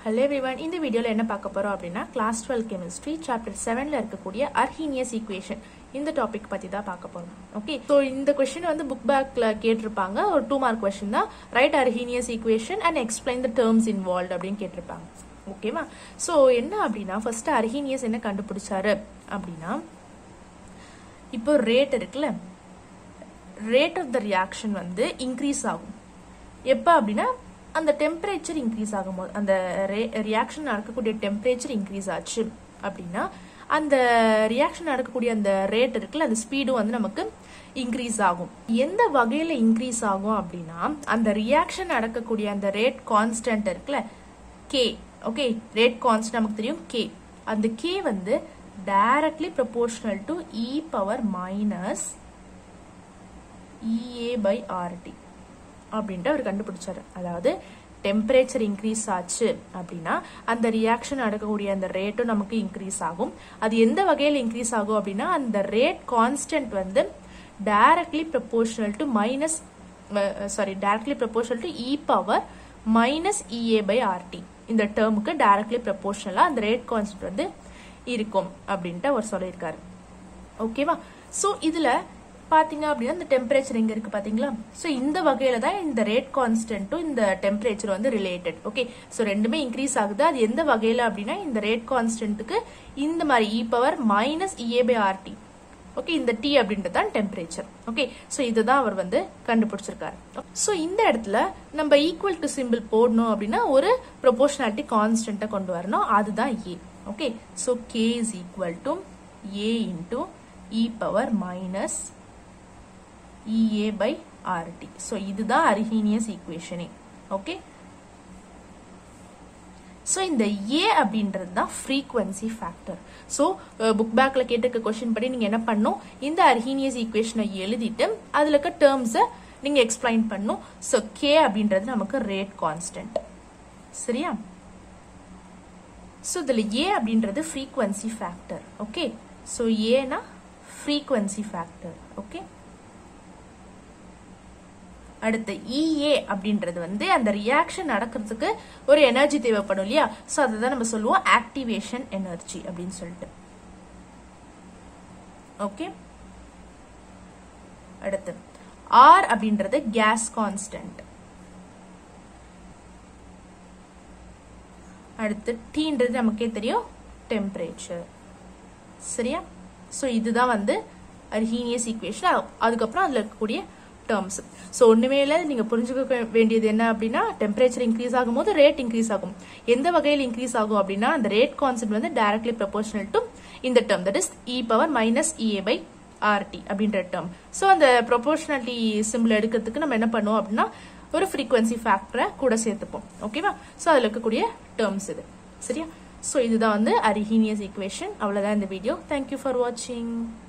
Hello everyone இந்த வீடியோவில் என்ன பார்க்க போறோம் அப்படின்னா கிளாஸ் டுவெல் கெமிஸ்ட்ரி சாப்டர் செவன்ல இருக்கக்கூடிய அர்ஹீனியஸ் ஈக்குவேஷன் இந்த டாபிக் பத்தி தான் பார்க்க போறோம் ஓகே ஸோ இந்த கொஸ்டின் வந்து புக் பேக்ல கேட்டிருப்பாங்க ஒரு டூ மார்க் கொஸ்டின் தான் right Arrhenius equation and explain the terms involve அப்படின்னு கேட்டிருப்பாங்க ஓகேவா ஸோ என்ன அப்படின்னா ஃபர்ஸ்ட் அர்ஹீனியஸ் என்ன கண்டுபிடிச்சாரு அப்படின்னா இப்போ ரேட் இருக்குல்ல ரேட் ஆஃப் த ரியாக்ஷன் வந்து இன்க்ரீஸ் ஆகும் எப்போ அப்படின்னா அந்த டெம்பரேச்சர் இன்க்ரீஸ் ஆகும்போது அந்த ரியாக்ஷன் நடக்கக்கூடிய டெம்பரேச்சர் இன்க்ரீஸ் ஆச்சு அப்படின்னா அந்த ரியாக்ஷன் நடக்கக்கூடிய அந்த ரேட் இருக்குல்ல அந்த ஸ்பீடும் வந்து நமக்கு இன்க்ரீஸ் ஆகும் எந்த வகையில இன்க்ரீஸ் ஆகும் அப்படின்னா அந்த ரியாக்ஷன் நடக்கக்கூடிய அந்த ரேட் கான்ஸ்டன்ட் இருக்குல்ல கே ஓகே ரேட் கான்ஸ்டன்ட் நமக்கு தெரியும் கே அந்த கே வந்து directly proportional to e power minus EA by RT அப்படின்ட்டு அவர் கண்டுபிடிச்சாரு அதாவது டெம்பரேச்சர் இன்க்ரீஸ் ஆச்சு அப்படின்னா அந்த ரியாக்ஷன் நடக்கக்கூடிய அந்த ரேட்டும் நமக்கு இன்க்ரீஸ் ஆகும் அது எந்த வகையில் இன்க்ரீஸ் ஆகும் அப்படின்னா அந்த ரேட் கான்ஸ்டன்ட் வந்து directly proportional to minus sorry directly proportional to e power minus EA by RT இந்த டேர்முக்கு டைரக்ட்லி ப்ரொபோர்ஷனலா அந்த ரேட் கான்ஸ்டன்ட் வந்து இருக்கும் அப்படின்ட்டு அவர் சொல்லியிருக்காரு ஓகேவா ஸோ இதுல பாத்தீங்க அப்படின்னா இந்த டெம்பரேச்சர் எங்க இருக்கு பாத்தீங்களா சோ இந்த வகையில தான் இந்த ரேட் கான்ஸ்டன்ட்டும் இந்த டெம்பரேச்சர் வந்து ரிலேட்டட் ஓகே சோ ரெண்டுமே இன்க்ரீஸ் ஆகுது அது எந்த வகையில அப்படின்னா இந்த ரேட் கான்ஸ்டன்ட்டுக்கு இந்த மாதிரி e power minus EA by RT okay இந்த டி அப்படின்றது தான் டெம்பரேச்சர் ஓகே சோ இதுதான் அவர் வந்து கண்டுபிடிச்சிருக்காரு சோ இந்த இடத்துல நம்ம ஈக்குவல் டு சிம்பிள் போடணும் அப்படின்னா ஒரு ப்ரொபோர்ஷனாலிட்டி கான்ஸ்டன்ட்டை கொண்டு வரணும் அதுதான் A okay so K is equal to A into e power minus EA by RT. So, இதுதான் அரிஹீனியஸ் ஈக்குவேஷனே ஓகே ஸோ இந்த ஏ அப்படின்றது தான் ஃப்ரீக்வன்சி ஃபேக்டர் ஸோ புக் பேக்ல கேட்டிருக்க கொஸ்டின் படி நீங்கள் என்ன பண்ணும் இந்த அர்ஹீனியஸ் ஈக்குவேஷனை எழுதிட்டு அதில் இருக்க டேர்ம்ஸை நீங்கள் எக்ஸ்பிளைன் பண்ணும் ஸோ கே அப்படின்றது நமக்கு ரேட் கான்ஸ்டன்ட் சரியா ஸோ இதில் ஏ அப்படின்றது ஃப்ரீக்வன்சி ஃபேக்டர் ஓகே ஸோ ஏனா ஃப்ரீக்வன்சி ஃபேக்டர் ஓகே அடுத்து இஏ அப்படின்றது வந்து அந்த ரியாக்ஷன் நடக்கிறதுக்கு ஒரு எனர்ஜி தேவைப்படும் இல்லையா சோ அதுதான் நம்ம சொல்லுவோம் ஆக்டிவேஷன் எனர்ஜி அப்படின்னு சொல்லிட்டு ஓகே அடுத்து ஆர் அப்படின்றது கேஸ் கான்ஸ்டன்ட் அடுத்து டீன்றது நமக்கே தெரியும் டெம்பரேச்சர் சரியா சோ இதுதான் வந்து அர்ஹீனியஸ் ஈக்குவேஷன் அதுக்கப்புறம் அதுல இருக்கக்கூடிய டேர்ம்ஸ் ஸோ ஒன்றுமே இல்லை நீங்கள் புரிஞ்சுக்க வேண்டியது என்ன அப்படின்னா டெம்பரேச்சர் இன்க்ரீஸ் ஆகும்போது ரேட் இன்க்ரீஸ் ஆகும் எந்த வகையில் இன்க்ரீஸ் ஆகும் அப்படின்னா அந்த ரேட் கான்செப்ட் வந்து டைரக்ட்லி ப்ரொபோர்ஷனல் டு இந்த term that is e power minus EA by RT அப்படின்ற டேர்ம் ஸோ அந்த ப்ரொபோர்ஷனாலிட்டி சிம்பிள் எடுக்கிறதுக்கு நம்ம என்ன பண்ணுவோம் அப்படின்னா ஒரு ஃப்ரீக்வன்சி ஃபேக்டரை கூட சேர்த்துப்போம் ஓகேவா ஸோ அதில் இருக்கக்கூடிய டேர்ம்ஸ் இது சரியா ஸோ இதுதான் வந்து அரிஹீனியஸ் ஈக்குவேஷன் அவ்வளோதான் இந்த வீடியோ தேங்க்யூ ஃபார் வாட்சிங்